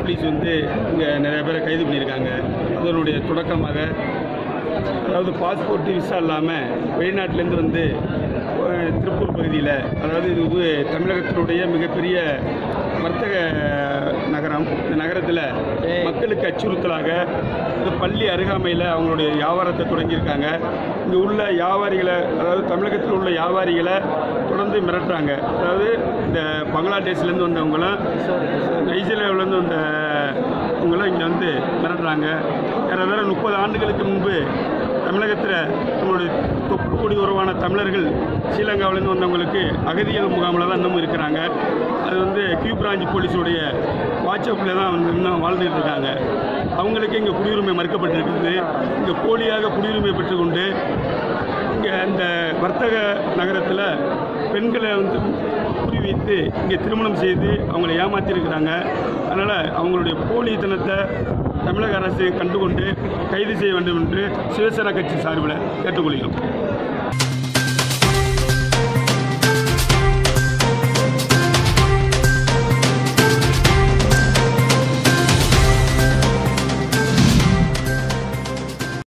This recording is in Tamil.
போலீஸ் வந்து இங்கே நிறைய பேரை கைது பண்ணியிருக்காங்க அதனுடைய தொடக்கமாக அதாவது பாஸ்போர்ட் விசா இல்லாமல் வெளிநாட்டிலேருந்து வந்து அஹ், திருப்பூர் பகுதியில் அதாவது இது வந்து தமிழகத்தினுடைய மிகப்பெரிய வர்த்தக நகரம் இந்த நகரத்தில் மக்களுக்கு அச்சுறுத்தலாக இது பள்ளி அருகாமையில் அவங்களுடைய வியாபாரத்தை தொடங்கியிருக்காங்க இங்கே உள்ள வியாபாரிகளை அதாவது தமிழகத்தில் உள்ள வியாபாரிகளை தொடர்ந்து மிரட்டுறாங்க அதாவது இந்த பங்களாதேஷ்லேருந்து வந்தவங்களும் நைஜீரியாவிலேருந்து வந்த இவங்களாம் இங்கே வந்து மிரட்டுறாங்க ஏறவேற முப்பது ஆண்டுகளுக்கு முன்பு தமிழகத்தில் நம்மளுடைய தொப்பு கொடி உறவான தமிழர்கள் ஸ்ரீலங்காவிலேருந்து வந்தவங்களுக்கு அகதிகள் முகாமில் தான் இன்னமும் இருக்கிறாங்க அது வந்து கியூ பிரான்ச் போலீஸுடைய வாட்ஸ்அப்பில் தான் வந்து இன்னும் வாழ்ந்துட்டு இருக்காங்க அவங்களுக்கு இங்கே குடியுரிமை மறுக்கப்பட்டிருக்குது இங்கே போலியாக குடியுரிமை பெற்றுக்கொண்டு இங்கே அந்த வர்த்தக நகரத்தில் பெண்களை வந்து குறிவைத்து இங்கே திருமணம் செய்து அவங்களை ஏமாற்றிருக்கிறாங்க அதனால் அவங்களுடைய போலித்தனத்தை தமிழக அரசு கண்டுகொண்டு கைது செய்ய வேண்டும் என்று சிவசேனா கட்சி சார்பில் கேட்டுக்கொள்கிறோம்